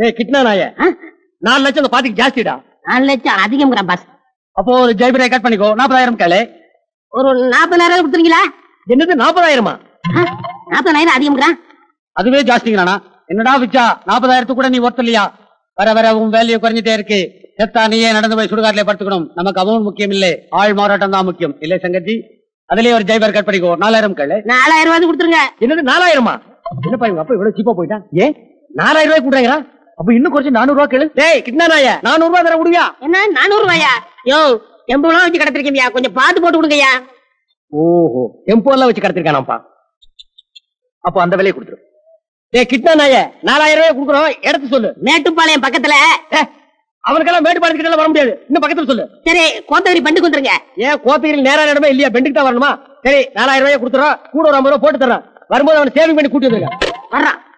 ஏய் கிட்னா நாய நாலு லட்சம் அந்த பாதிக்கு ஜாஸ்திடா நாலு லட்சம் அதிகம்ங்கிறான் பாஸ் அப்போ ஒரு ஜெய்பரை கட் பண்ணிக்கோ நாற்பதாயிரம் கேளு ஒரு நாற்பதாயிரம் கொடுத்துருங்களா என்னது நாற்பதாயிரமா நாற்பதாயிரம் அதிகம்ங்கிறான் அதுவே ஜாஸ்திங்கிறானா என்னடா விச்சா நாற்பதாயிரத்துக்கு கூட நீ ஒர்த் இல்லையா வர வர உன் வேல்யூ குறைஞ்சிட்டே இருக்கு செத்தா நீயே நடந்து போய் சுடுகாட்டிலே படுத்துக்கணும் நமக்கு அமௌண்ட் முக்கியம் இல்லை ஆள் மாறாட்டம் தான் முக்கியம் இல்ல சங்கத்தி அதுலயே ஒரு ஜெய்பர் கட் பண்ணிக்கோ நாலாயிரம் கேளு நாலாயிரம் ரூபாய் கொடுத்துருங்க என்னது நாலாயிரமா என்னப்பா இவங்க அப்பா இவ்வளவு சீப்பா போயிட்டான் ஏன் நாலாயிரம் ரூபாய் கொடுறாங்க அப்ப இன்னும் கொஞ்சம் நானூறு ரூபாய் கேளு டேய் கிட்னா நாய நானூறு ரூபாய் தர முடியா என்ன நானூறு ரூபாயா யோ எண்பது ரூபா வச்சு கிடத்திருக்கீங்க கொஞ்சம் பார்த்து போட்டு கொடுங்கய்யா ஓஹோ டெம்போ எல்லாம் வச்சு கடத்திருக்கானாப்பா அப்போ அந்த விலையை கொடுத்துரு டேய் கிட்னா நாய நாலாயிரம் ரூபாய் கொடுக்குறோம் எடுத்து சொல்லு மேட்டுப்பாளையம் பக்கத்துல ஏ, அவனுக்கெல்லாம் மேட்டுப்பாளையத்துக்கு வர முடியாது இன்னும் பக்கத்துல சொல்லு சரி கோத்தகிரி பண்டுக்கு வந்துருங்க ஏன் கோத்தகிரியில் நேரா இடமே இல்லையா பெண்டுக்கு தான் வரணுமா சரி நாலாயிரம் ரூபாய் கொடுத்துறோம் கூட ஒரு ஐம்பது ரூபாய் போட்டு தர்றேன் வரும்போது அவனை சேவிங் பண்ணி கூட்டி வந்துருங்க வர்றான்